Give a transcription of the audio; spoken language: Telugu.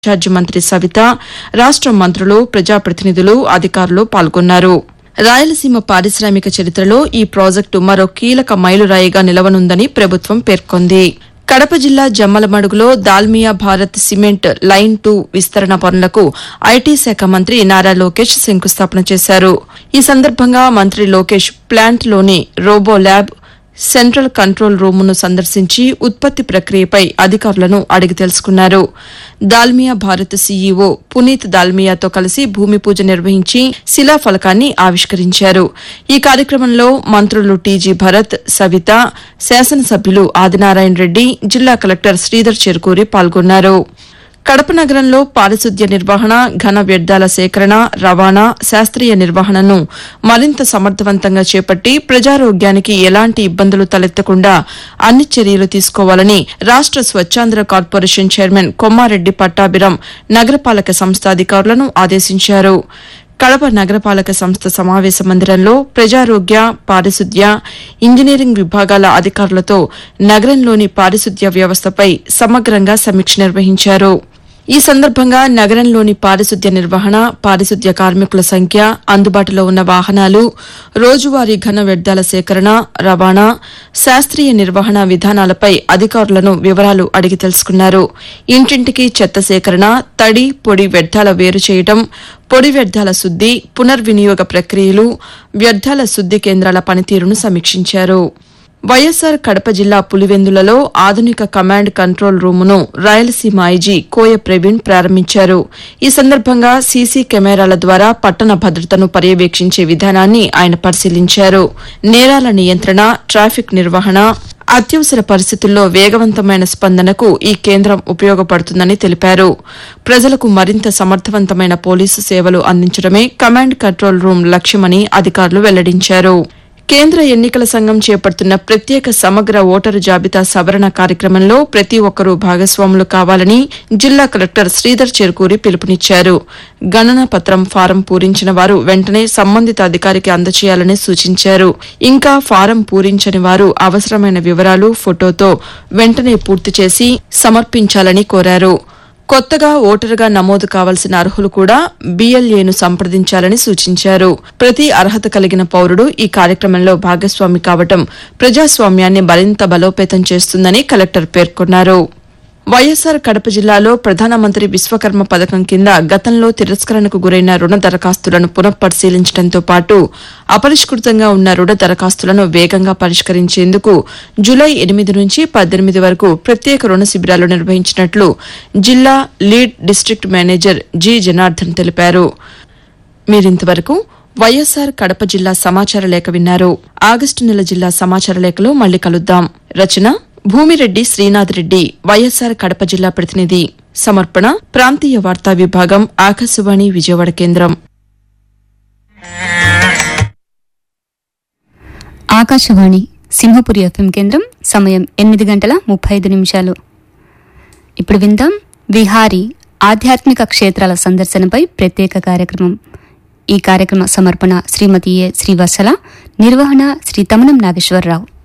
ఇన్ఛార్జి మంత్రి సవిత రాష్ట మంత్రులు ప్రజాప్రతినిధులు అధికారులు పాల్గొన్నారు రాయలసీమ పారిశ్రామిక చరిత్రలో ఈ ప్రాజెక్టు మరో కీలక మైలురాయిగా నిలవనుందని ప్రభుత్వం పేర్కొంది కడప జిల్లా జమ్మలమడుగులో Dalmia Bharat cement line two విస్తరణ పనులకు ఐటీ శాఖ మంత్రి నారా లోకేష్ శంకుస్థాపన చేశారు ఈ సందర్భంగా మంత్రి లోకేష్ ప్లాంట్లోని రోబో ల్యాబ్ సెంట్రల్ కంట్రోల్ రూమును సందర్శించి ఉత్పత్తి ప్రక్రియపై అధికారులను అడిగి తెలుసుకున్నారు దాల్మియా భారత్ సీఈఓ పునీత్ దాల్మియాతో కలిసి భూమి పూజ నిర్వహించి శిలాఫలకాన్ని ఆవిష్కరించారు ఈ కార్యక్రమంలో మంత్రులు టీజీ భరత్ సవిత శాసనసభ్యులు ఆదినారాయణ రెడ్డి జిల్లా కలెక్టర్ శ్రీధర్ చెరుకూరి పాల్గొన్నారు కడప నగరంలో పారిశుద్ధ్య నిర్వహణ ఘన వ్యర్థాల సేకరణ రవాణా శాస్త్రీయ నిర్వహణను మరింత సమర్థవంతంగా చేపట్టి ప్రజారోగ్యానికి ఎలాంటి ఇబ్బందులు తలెత్తకుండా అన్ని చర్యలు తీసుకోవాలని రాష్ట స్వచ్ఛాంధ్ర కార్పొరేషన్ చైర్మన్ కొమ్మారెడ్డి పట్టాభిరం నగరపాలక సంస్థ అధికారులను ఆదేశించారు కడప నగరపాలక సంస్థ సమావేశ మందిరంలో ప్రజారోగ్య పారిశుద్ధ్య ఇంజనీరింగ్ విభాగాల అధికారులతో నగరంలోని పారిశుద్ధ్య వ్యవస్థపై సమగ్రంగా సమీక్ష నిర్వహించారు ఈ సందర్భంగా నగరంలోని పారిశుద్ధ్య నిర్వహణ పారిశుద్ధ్య కార్మికుల సంఖ్య అందుబాటులో ఉన్న వాహనాలు రోజువారీ ఘన వ్యర్థాల సేకరణ రవాణా శాస్త్రీయ నిర్వహణ విధానాలపై అధికారులను వివరాలు అడిగి తెలుసుకున్నారు ఇంటింటికి చెత్త సేకరణ తడి పొడి వ్యర్థాల వేరు చేయడం పొడి వ్యర్థాల శుద్ది పునర్వినియోగ ప్రక్రియలు వ్యర్థాల శుద్ది కేంద్రాల పనితీరును సమీక్షించారు వైఎస్సార్ కడప జిల్లా పులివెందులలో ఆధునిక కమాండ్ కంట్రోల్ రూమును రాయలసీమ ఐజీ కోయ ప్రవీణ్ ప్రారంభించారు ఈ సందర్భంగా సీసీ కెమెరాల ద్వారా పట్టణ భద్రతను పర్యవేక్షించే విధానాన్ని ఆయన పరిశీలించారు నేరాల నియంత్రణ ట్రాఫిక్ నిర్వహణ అత్యవసర పరిస్థితుల్లో వేగవంతమైన స్పందనకు ఈ కేంద్రం ఉపయోగపడుతుందని తెలిపారు ప్రజలకు మరింత సమర్థవంతమైన పోలీసు సేవలు అందించడమే కమాండ్ కంట్రోల్ రూమ్ లక్ష్యమని అధికారులు వెల్లడించారు కేంద్ర ఎన్నికల సంఘం చేపడుతున్న ప్రత్యేక సమగ్ర ఓటరు జాబితా సవరణ కార్యక్రమంలో ప్రతి ఒక్కరూ భాగస్వాములు కావాలని జిల్లా కలెక్టర్ శ్రీధర్ చెరుకూరి పిలుపునిచ్చారు గణన పత్రం ఫారం పూరించిన వారు వెంటనే సంబంధిత అధికారికి అందజేయాలని సూచించారు ఇంకా ఫారం పూరించని వారు అవసరమైన వివరాలు ఫోటోతో వెంటనే పూర్తి చేసి సమర్పించాలని కోరారు కొత్తగా ఓటరుగా నమోదు కావాల్సిన అర్హులు కూడా బీఎల్ఏను సంప్రదించాలని సూచించారు ప్రతి అర్హత కలిగిన పౌరుడు ఈ కార్యక్రమంలో భాగస్వామి కావటం ప్రజాస్వామ్యాన్ని మరింత బలోపేతం చేస్తుందని కలెక్టర్ పేర్కొన్నారు వైఎస్సార్ కడప జిల్లాలో ప్రధానమంత్రి విశ్వకర్మ పథకం కింద గతంలో తిరస్కరణకు గురైన రుణ దరఖాస్తులను పునఃపరిశీలించడంతో పాటు అపరిష్కృతంగా ఉన్న రుణ దరఖాస్తులను వేగంగా పరిష్కరించేందుకు జులై ఎనిమిది నుంచి పద్దెనిమిది వరకు ప్రత్యేక రుణ శిబిరాలు నిర్వహించినట్లు జిల్లా lead district manager G Janardhan తెలిపారు మీరింతవరకు వైఎస్సార్ కడప జిల్లా సమాచార లేఖ విన్నారు ఆగస్టు నెల జిల్లా సమాచార లేఖలో మళ్లీ కలుద్దాం రచన భూమిరెడ్డి శ్రీనాథ్ రెడ్డి వైఎస్సార్ కడప జిల్లా ప్రతినిధి సమర్పణ ప్రాంతీయ వార్తా విభాగం ఆకాశవాణి విజయవాడ కేంద్రం ఆకాశవాణి సింహపురి ఎఫ్ఎం కేంద్రం సమయం ఎనిమిది గంటల ముప్పై ఐదు నిమిషాలు ఇప్పుడు విందాం విహారీ ఆధ్యాత్మిక క్షేత్రాల సందర్శనపై ప్రత్యేక కార్యక్రమం ఈ కార్యక్రమ సమర్పణ శ్రీమతి ఏ శ్రీవత్సల నిర్వహణ శ్రీ తమనం నాగేశ్వరరావు